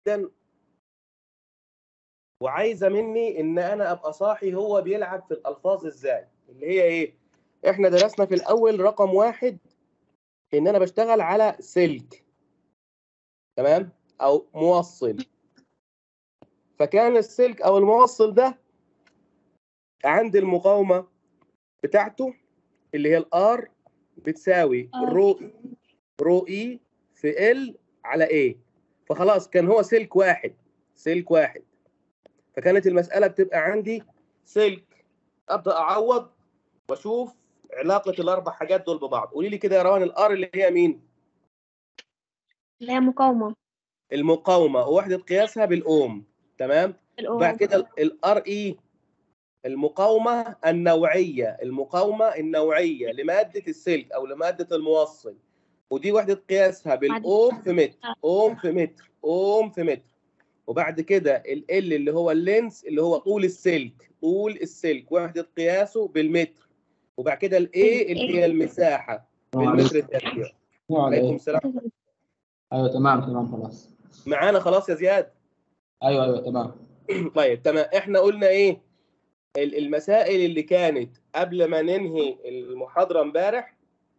جدا وعايزه مني ان انا ابقى صاحي هو بيلعب في الالفاظ ازاي اللي هي ايه احنا درسنا في الاول رقم واحد ان انا بشتغل على سلك تمام او موصل فكان السلك او الموصل ده عند المقاومه بتاعته اللي هي الار بتساوي آر. رو رو اي في ال على ايه فخلاص كان هو سلك واحد سلك واحد فكانت المساله بتبقى عندي سلك ابدا اعوض واشوف علاقه الاربع حاجات دول ببعض قولي لي كده يا روان الار اللي هي مين اللي هي مقاومة المقاومه ووحده قياسها بالاوم تمام الأوم بعد كده الار اي المقاومه النوعيه المقاومه النوعيه لماده السلك او لماده الموصل ودي وحده قياسها بالاوم في متر اوم في متر اوم في متر وبعد كده ال ال اللي هو اللينس اللي هو طول السلك طول السلك وحده قياسه بالمتر وبعد كده الاي اللي هي المساحه بالمتر التربيع عليكم السلام ايوه تمام تمام خلاص معانا خلاص يا زياد ايوه ايوه تمام طيب تمام احنا قلنا ايه ال- المسائل اللي كانت قبل ما ننهي المحاضرة امبارح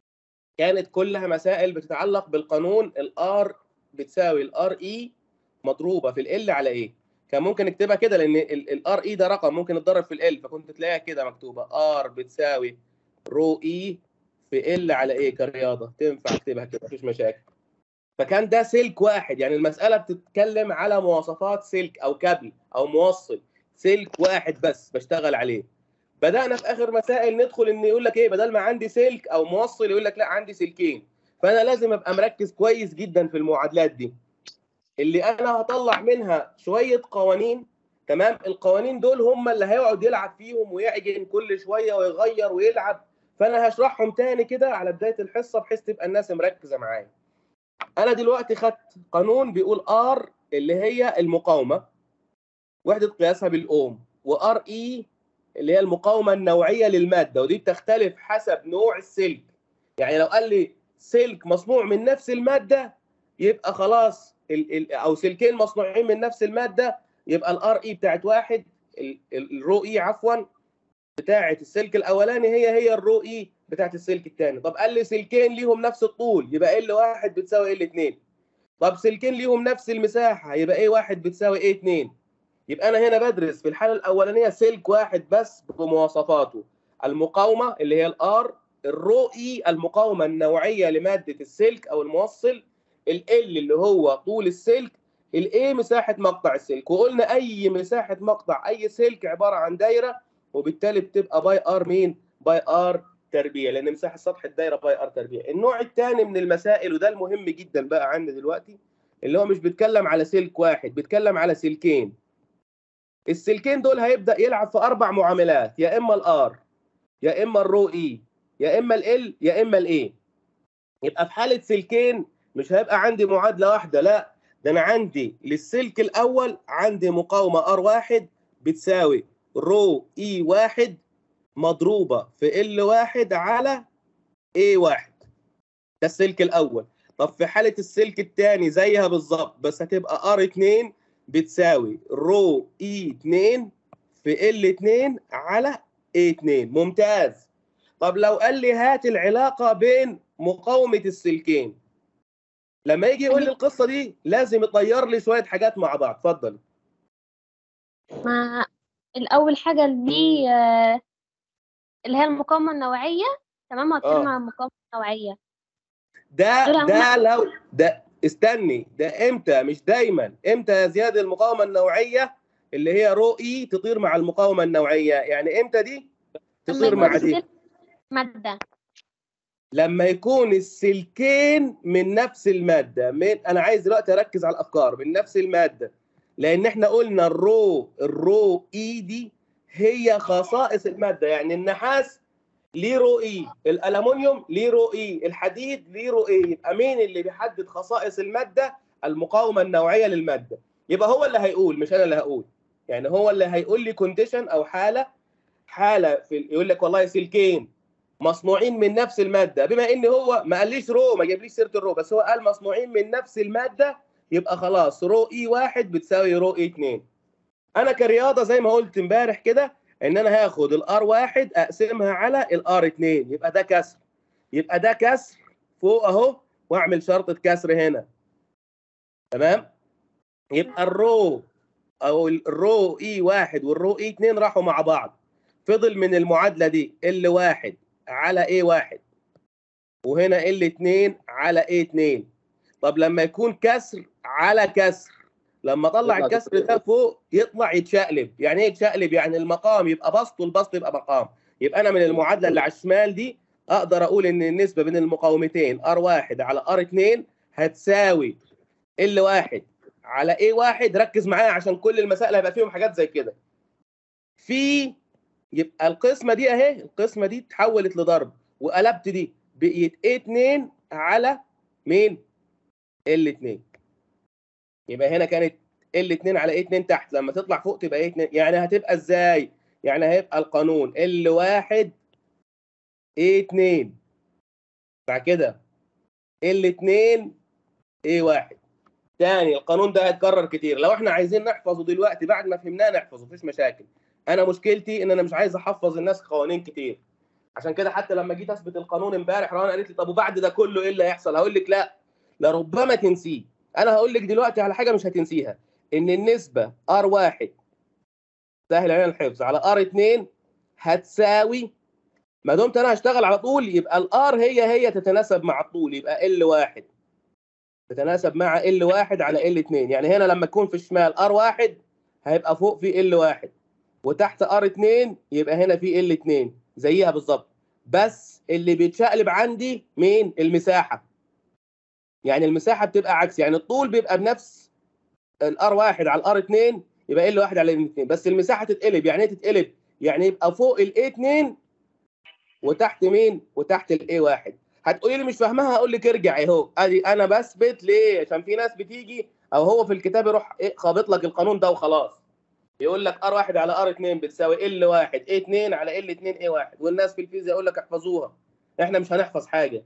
كانت كلها مسائل بتتعلق بالقانون الار بتساوي الار اي مضروبة في ال على ايه كان ممكن نكتبها كده لان الار اي ده رقم ممكن يتضرب في ال فكنت تلاقيها كده مكتوبة ار بتساوي رو اي في ال على ايه كرياضة تنفع اكتبها كده مفيش مشاكل فكان ده سلك واحد يعني المسألة بتتكلم على مواصفات سلك او كابل او موصل سلك واحد بس بشتغل عليه بدانا في اخر مسائل ندخل ان يقول لك ايه بدل ما عندي سلك او موصل يقول لك لا عندي سلكين فانا لازم ابقى مركز كويس جدا في المعادلات دي اللي انا هطلع منها شويه قوانين تمام القوانين دول هم اللي هيقعد يلعب فيهم ويعجن كل شويه ويغير ويلعب فانا هشرحهم تاني كده على بدايه الحصه بحيث تبقى الناس مركزه معايا انا دلوقتي خدت قانون بيقول ار اللي هي المقاومه وحده قياسها بالاوم وار اي اللي هي المقاومه النوعيه للماده ودي بتختلف حسب نوع السلك يعني لو قال لي سلك مصنوع من نفس الماده يبقى خلاص ال ال او سلكين مصنوعين من نفس الماده يبقى الار اي بتاعت واحد ال- ال- الرو اي عفوا بتاعت السلك الاولاني هي هي الرو اي بتاعت السلك الثاني طب قال لي سلكين ليهم نفس الطول يبقى ال واحد بتساوي ال 2 طب سلكين ليهم نفس المساحه يبقى ايه واحد بتساوي ايه 2 يبقى انا هنا بدرس في الحاله الاولانيه سلك واحد بس بمواصفاته المقاومه اللي هي الار الرو اي المقاومه النوعيه لماده السلك او الموصل ال اللي هو طول السلك الاي مساحه مقطع السلك وقلنا اي مساحه مقطع اي سلك عباره عن دايره وبالتالي بتبقى باي ار مين باي ار تربيع لان مساحه سطح الدايره باي ار تربيع النوع الثاني من المسائل وده المهم جدا بقى عندي دلوقتي اللي هو مش بيتكلم على سلك واحد بيتكلم على سلكين السلكين دول هيبدا يلعب في اربع معاملات يا اما الار يا اما الرو اي يا اما ال يا اما الاي يبقى في حاله سلكين مش هيبقى عندي معادله واحده لا ده انا عندي للسلك الاول عندي مقاومه ار واحد بتساوي رو اي واحد مضروبه في ال واحد على اي واحد ده السلك الاول طب في حاله السلك الثاني زيها بالظبط بس هتبقى ار 2 بتساوي رو اي 2 في ال 2 على اي 2 ممتاز طب لو قال لي هات العلاقه بين مقاومه السلكين لما يجي يقول لي القصه دي لازم يطير لي شويه حاجات مع بعض اتفضل مع الأول حاجة دي آه، اللي هي المقاومة النوعية تمام هتكلم آه. عن المقاومة النوعية ده دول ده لو ده استني ده امتى مش دايما امتى يا زياد المقاومه النوعيه اللي هي رو اي تطير مع المقاومه النوعيه يعني امتى دي تصير لما مع يكون دي السلك مادة لما يكون السلكين من نفس الماده من انا عايز دلوقتي اركز على الافكار من نفس الماده لان احنا قلنا الرو الرو اي دي هي خصائص الماده يعني النحاس ليه رو اي الالومنيوم ليه رو اي الحديد ليه رو اي يبقى مين اللي بيحدد خصائص الماده المقاومه النوعيه للماده يبقى هو اللي هيقول مش انا اللي هقول يعني هو اللي هيقول لي كونديشن او حاله حاله في يقول لك والله سلكين مصنوعين من نفس الماده بما ان هو ما قاليش رو ما جابليش سيره الرو بس هو قال مصنوعين من نفس الماده يبقى خلاص رو اي واحد بتساوي رو اي 2 انا كرياضه زي ما قلت امبارح كده ان انا هاخد الار واحد اقسمها على الار 2 يبقى ده كسر يبقى ده كسر فوق اهو واعمل شرطه كسر هنا تمام يبقى الرو او الرو اي واحد والرو اي 2 راحوا مع بعض فضل من المعادله دي ال واحد على اي واحد وهنا ال 2 على اي 2 طب لما يكون كسر على كسر لما اطلع يطلع الكسر ده فوق يطلع يتشقلب يعني ايه يتشقلب يعني المقام يبقى بسط والبسط يبقى مقام يبقى انا من المعادله اللي على الشمال دي اقدر اقول ان النسبه بين المقاومتين ار واحد على ار 2 هتساوي ال واحد على ايه واحد ركز معايا عشان كل المسائل هيبقى فيهم حاجات زي كده في يبقى القسمه دي اهي القسمه دي اتحولت لضرب وقلبت دي بقيت ايه 2 على مين ال 2 يبقى هنا كانت ال 2 على ايه 2 تحت لما تطلع فوق تبقى ايه 2 يعني هتبقى ازاي يعني هيبقى القانون ال 1 ايه 2 بعد كده ال 2 ايه 1 تاني القانون ده هيتكرر كتير لو احنا عايزين نحفظه دلوقتي بعد ما فهمناه نحفظه مفيش مشاكل انا مشكلتي ان انا مش عايز احفظ الناس قوانين كتير عشان كده حتى لما جيت اثبت القانون امبارح رنا قالت لي طب وبعد ده كله ايه اللي هيحصل هقول لك لا لربما تنسيه انا هقول لك دلوقتي على حاجه مش هتنسيها ان النسبه ار واحد سهل علينا الحفظ على ار 2 هتساوي ما دمت انا هشتغل على طول يبقى الار هي هي تتناسب مع الطول يبقى ال واحد تتناسب مع ال واحد على ال 2 يعني هنا لما تكون في الشمال ار واحد هيبقى فوق في ال واحد وتحت ار 2 يبقى هنا في ال 2 زيها بالظبط بس اللي بيتشقلب عندي مين المساحه يعني المساحه بتبقى عكس يعني الطول بيبقى بنفس الار واحد على الار 2 يبقى ال واحد على ال 2 بس المساحه تتقلب يعني ايه تتقلب يعني يبقى فوق الاي 2 وتحت مين وتحت الاي واحد هتقولي لي مش فاهمها هقول لك ارجع اهو ادي انا بثبت ليه عشان في ناس بتيجي او هو في الكتاب يروح إيه خابط لك القانون ده وخلاص يقول لك ار واحد على ار 2 بتساوي ال واحد اي 2 على ال 2 اي واحد والناس في الفيزياء يقول لك احفظوها احنا مش هنحفظ حاجه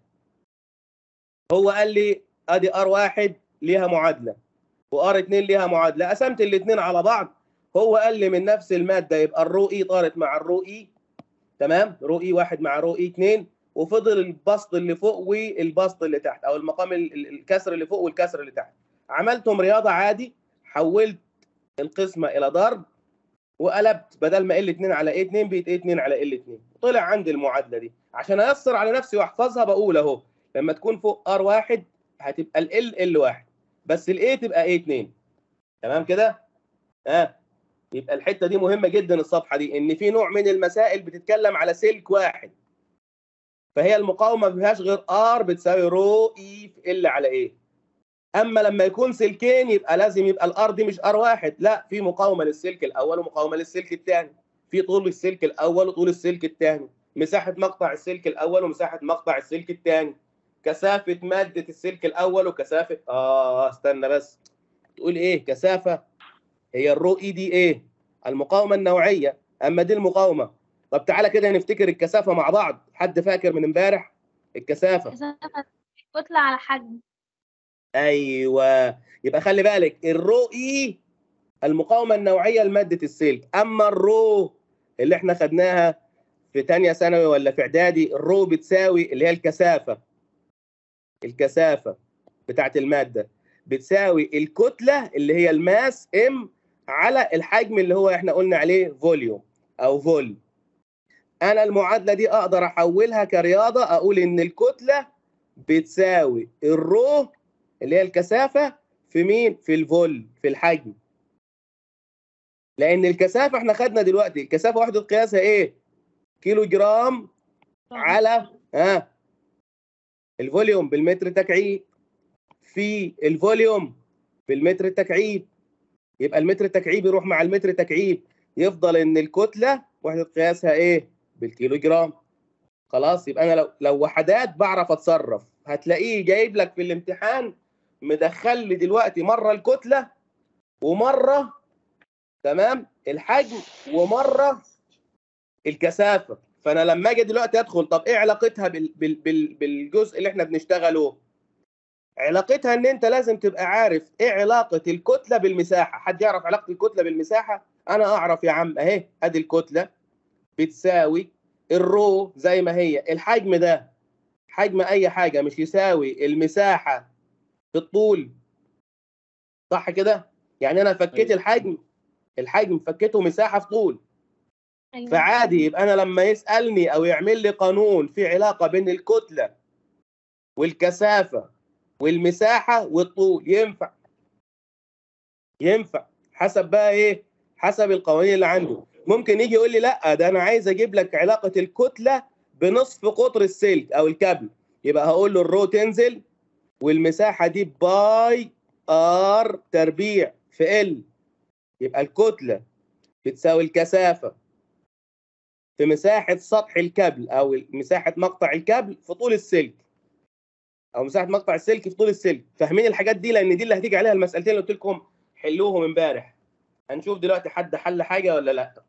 هو قال لي ادي ار واحد ليها معادله وار 2 ليها معادله قسمت الاثنين على بعض هو قال لي من نفس الماده يبقى الرو اي طارت مع الرو اي تمام رو اي واحد مع رو اي 2 وفضل البسط اللي فوق والبسط اللي تحت او المقام ال- ال- الكسر اللي فوق والكسر اللي تحت عملتهم رياضه عادي حولت القسمه الى ضرب وقلبت بدل ما ال 2 على اي 2 بقت اي 2 على ال 2 طلع عندي المعادله دي عشان ايسر على نفسي واحفظها بقول اهو لما تكون فوق ار واحد هتبقى ال ال واحد بس الاي تبقى اي 2 تمام كده ها آه. يبقى الحته دي مهمه جدا الصفحه دي ان في نوع من المسائل بتتكلم على سلك واحد فهي المقاومه ما فيهاش غير ار بتساوي رو اي في ال على ايه اما لما يكون سلكين يبقى لازم يبقى الار دي مش ار واحد لا في مقاومه للسلك الاول ومقاومه للسلك الثاني في طول السلك الاول وطول السلك الثاني مساحه مقطع السلك الاول ومساحه مقطع السلك الثاني كثافه ماده السلك الاول وكثافه اه استنى بس تقول ايه كثافه هي الرو اي دي ايه المقاومه النوعيه اما دي المقاومه طب تعالى كده نفتكر الكثافه مع بعض حد فاكر من امبارح الكثافه كثافة كتلة على حجم ايوه يبقى خلي بالك الرو اي المقاومه النوعيه لماده السلك اما الرو اللي احنا خدناها في تانية ثانوي ولا في اعدادي الرو بتساوي اللي هي الكثافه الكثافه بتاعت الماده بتساوي الكتله اللي هي الماس ام على الحجم اللي هو احنا قلنا عليه فوليوم او فول انا المعادله دي اقدر احولها كرياضه اقول ان الكتله بتساوي الرو اللي هي الكثافه في مين في الفول في الحجم لان الكثافه احنا خدنا دلوقتي الكثافه وحده قياسها ايه كيلو جرام على ها الفوليوم بالمتر تكعيب في الفوليوم بالمتر تكعيب يبقى المتر تكعيب يروح مع المتر تكعيب يفضل ان الكتله وحده قياسها ايه بالكيلو جرام خلاص يبقى انا لو لو وحدات بعرف اتصرف هتلاقيه جايب لك في الامتحان مدخل لي دلوقتي مره الكتله ومره تمام الحجم ومره الكثافه فانا لما اجي دلوقتي ادخل طب ايه علاقتها بال بال بال بالجزء اللي احنا بنشتغله علاقتها ان انت لازم تبقى عارف ايه علاقه الكتله بالمساحه حد يعرف علاقه الكتله بالمساحه انا اعرف يا عم اهي ادي الكتله بتساوي الرو زي ما هي الحجم ده حجم اي حاجه مش يساوي المساحه في الطول صح كده يعني انا فكيت أيوة. الحجم الحجم فكيته مساحه في طول أيوة. فعادي يبقى انا لما يسالني او يعمل لي قانون في علاقه بين الكتله والكثافه والمساحه والطول ينفع ينفع حسب بقى ايه حسب القوانين اللي عنده ممكن يجي يقول لي لا ده انا عايز اجيب لك علاقه الكتله بنصف قطر السلك او الكابل يبقى هقول له الرو تنزل والمساحه دي باي ار تربيع في ال يبقى الكتله بتساوي الكثافه في مساحه سطح الكابل او مساحه مقطع الكابل في طول السلك او مساحه مقطع السلك في طول السلك فاهمين الحاجات دي لان دي اللي هتيجي عليها المسالتين اللي قلت لكم حلوهم امبارح هنشوف دلوقتي حد حل حاجه ولا لا